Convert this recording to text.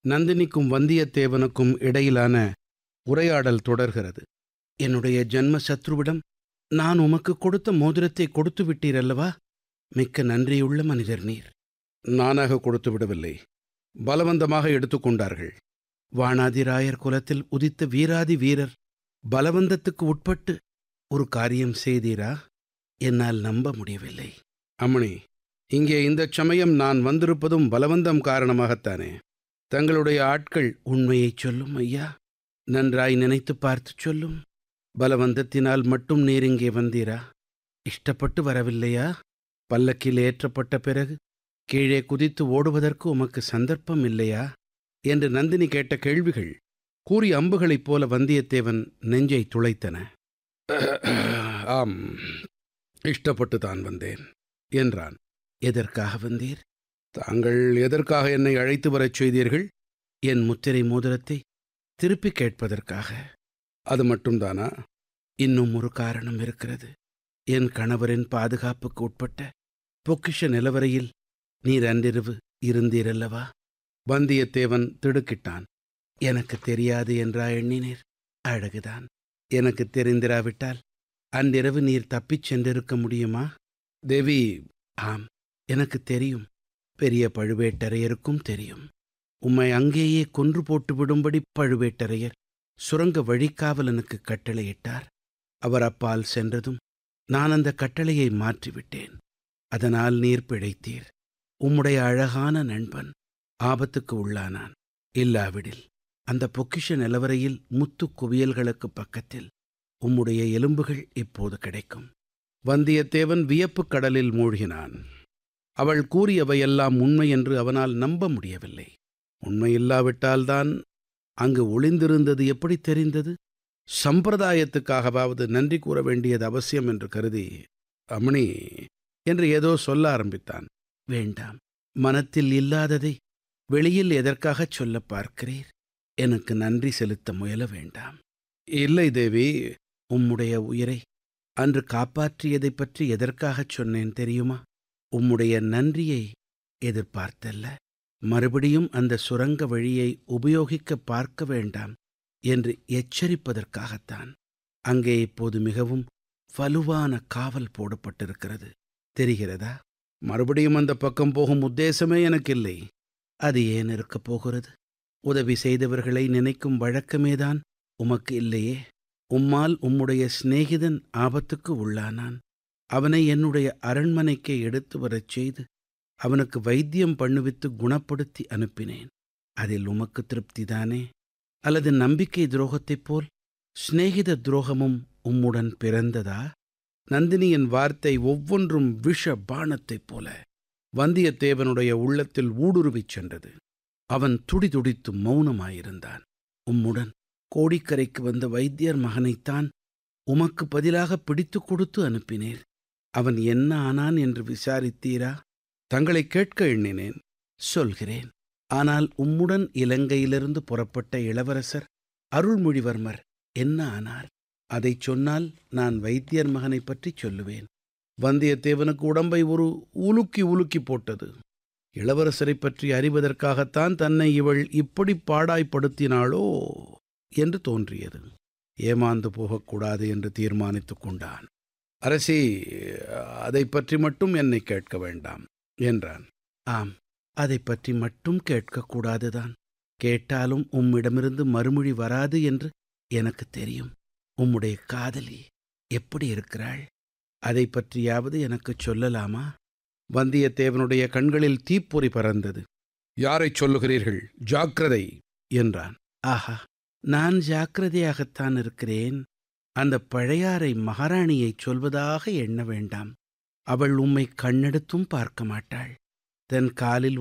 நந்தினிக்கும் வந்தியத்தேவனுக்கும் இடையிலான உரையாடல் தொடர்கிறது என்னுடைய ஜன்ம சத்ருவிடம் நான் உமக்கு கொடுத்த மோதிரத்தை கொடுத்து விட்டீர் அல்லவா மிக்க நன்றியுள்ள மனிதர் நீர் நானாக கொடுத்து விடவில்லை பலவந்தமாக எடுத்துக்கொண்டார்கள் வானாதிராயர் குலத்தில் உதித்த வீராதி வீரர் பலவந்தத்துக்கு உட்பட்டு ஒரு காரியம் செய்தீரா என்னால் நம்ப முடியவில்லை அம்மணி இங்கே இந்தச் சமயம் நான் வந்திருப்பதும் பலவந்தம் காரணமாகத்தானே தங்களுடைய ஆட்கள் உண்மையைச் சொல்லும் ஐயா நன்றாய் நினைத்து பார்த்து சொல்லும் பலவந்தத்தினால் மட்டும் நீர் இங்கே வந்தீரா இஷ்டப்பட்டு வரவில்லையா பல்லக்கில் ஏற்றப்பட்ட பிறகு கீழே குதித்து ஓடுவதற்கு உமக்கு சந்தர்ப்பம் இல்லையா என்று நந்தினி கேட்ட கேள்விகள் கூறிய அம்புகளைப் போல வந்தியத்தேவன் நெஞ்சை துளைத்தன ஆம் இஷ்டப்பட்டு தான் வந்தேன் என்றான் எதற்காக வந்தீர் தாங்கள் எதற்காக என்னை அழைத்து வரச் செய்தீர்கள் என் முத்திரை மோதிரத்தை திருப்பி கேட்பதற்காக அது மட்டும்தானா இன்னும் ஒரு காரணம் இருக்கிறது என் கணவரின் பாதுகாப்புக்கு உட்பட்ட பொக்கிஷ நிலவரையில் நீர் அன்றிரவு இருந்தீரல்லவா வந்தியத்தேவன் திடுக்கிட்டான் எனக்கு தெரியாது என்றா எண்ணினீர் அழகுதான் எனக்கு தெரிந்திராவிட்டால் அன்றிரவு நீர் தப்பிச் சென்றிருக்க முடியுமா தேவி ஆம் எனக்கு தெரியும் பெரிய பழுவேட்டரையருக்கும் தெரியும் உம்மை அங்கேயே கொன்று போட்டு விடும்படி பழுவேட்டரையர் சுரங்க வழிக்காவலனுக்கு கட்டளையிட்டார் அவர் அப்பால் சென்றதும் நான் அந்த கட்டளையை மாற்றிவிட்டேன் அதனால் நீர் பிழைத்தீர் உம்முடைய அழகான நண்பன் ஆபத்துக்கு உள்ளானான் இல்லாவிடில் அந்த பொக்கிஷ நிலவரையில் முத்து குவியல்களுக்கு பக்கத்தில் உம்முடைய எலும்புகள் இப்போது கிடைக்கும் வந்தியத்தேவன் வியப்புக் கடலில் மூழ்கினான் அவள் கூறியவையெல்லாம் உண்மை என்று அவனால் நம்ப முடியவில்லை உண்மையில்லாவிட்டால்தான் அங்கு ஒளிந்திருந்தது எப்படி தெரிந்தது சம்பிரதாயத்துக்காகவாவது நன்றி கூற வேண்டியது அவசியம் என்று கருதி அம்னி என்று ஏதோ சொல்ல ஆரம்பித்தான் வேண்டாம் மனத்தில் இல்லாததை வெளியில் எதற்காகச் சொல்ல பார்க்கிறீர் எனக்கு நன்றி செலுத்த முயல வேண்டாம் இல்லை தேவி உம்முடைய உயிரை அன்று காப்பாற்றியதைப் பற்றி எதற்காகச் சொன்னேன் தெரியுமா உம்முடைய நன்றியை எதிர்பார்த்தல்ல மறுபடியும் அந்த சுரங்க வழியை உபயோகிக்க பார்க்க வேண்டாம் என்று எச்சரிப்பதற்காகத்தான் அங்கே இப்போது மிகவும் வலுவான காவல் போடப்பட்டிருக்கிறது தெரிகிறதா மறுபடியும் அந்த பக்கம் போகும் உத்தேசமே எனக்கு இல்லை அது ஏன் இருக்கப் போகிறது உதவி செய்தவர்களை நினைக்கும் வழக்கமேதான் உமக்கு இல்லையே உம்மால் உம்முடைய சிநேகிதன் ஆபத்துக்கு உள்ளானான் அவனை என்னுடைய அரண்மனைக்கு எடுத்து வரச் செய்து அவனுக்கு வைத்தியம் பண்ணுவித்து குணப்படுத்தி அனுப்பினேன் அதில் உமக்கு திருப்திதானே அல்லது நம்பிக்கை துரோகத்தைப் போல் சிநேகித துரோகமும் உம்முடன் பிறந்ததா நந்தினியின் வார்த்தை ஒவ்வொன்றும் விஷ பானத்தைப் போல வந்தியத்தேவனுடைய உள்ளத்தில் ஊடுருவிச் சென்றது அவன் துடிதுடித்து மௌனமாயிருந்தான் உம்முடன் கோடிக்கரைக்கு வந்த வைத்தியர் மகனைத்தான் உமக்கு பதிலாக பிடித்து கொடுத்து அனுப்பினேன் அவன் என்ன ஆனான் என்று விசாரித்தீரா தங்களை கேட்க எண்ணினேன் சொல்கிறேன் ஆனால் உம்முடன் இலங்கையிலிருந்து புறப்பட்ட இளவரசர் அருள்மொழிவர்மர் என்ன ஆனார் அதைச் சொன்னால் நான் வைத்தியர் மகனைப் பற்றி சொல்லுவேன் வந்தியத்தேவனுக்கு உடம்பை ஒரு உலுக்கி உலுக்கி போட்டது இளவரசரைப் பற்றி அறிவதற்காகத்தான் தன்னை இவள் இப்படி பாடாய்ப்படுத்தினாளோ என்று தோன்றியது ஏமாந்து போகக்கூடாது என்று தீர்மானித்துக் கொண்டான் அரசி அதை பற்றி மட்டும் என்னை கேட்க வேண்டாம் என்றான் ஆம் அதை பற்றி மட்டும் கேட்கக்கூடாதுதான் கேட்டாலும் உம்மிடமிருந்து மறுமொழி வராது என்று எனக்கு தெரியும் உம்முடைய காதலி எப்படி இருக்கிறாள் அதை பற்றியாவது எனக்குச் சொல்லலாமா வந்தியத்தேவனுடைய கண்களில் தீப்பொறி பறந்தது யாரைச் சொல்லுகிறீர்கள் ஜாக்கிரதை என்றான் ஆஹா நான் ஜாக்கிரதையாகத்தான் இருக்கிறேன் அந்த பழையாறை மகாராணியைச் சொல்வதாக எண்ண வேண்டாம் அவள் உம்மை கண்ணெடுத்தும் பார்க்க மாட்டாள் தன் காலில்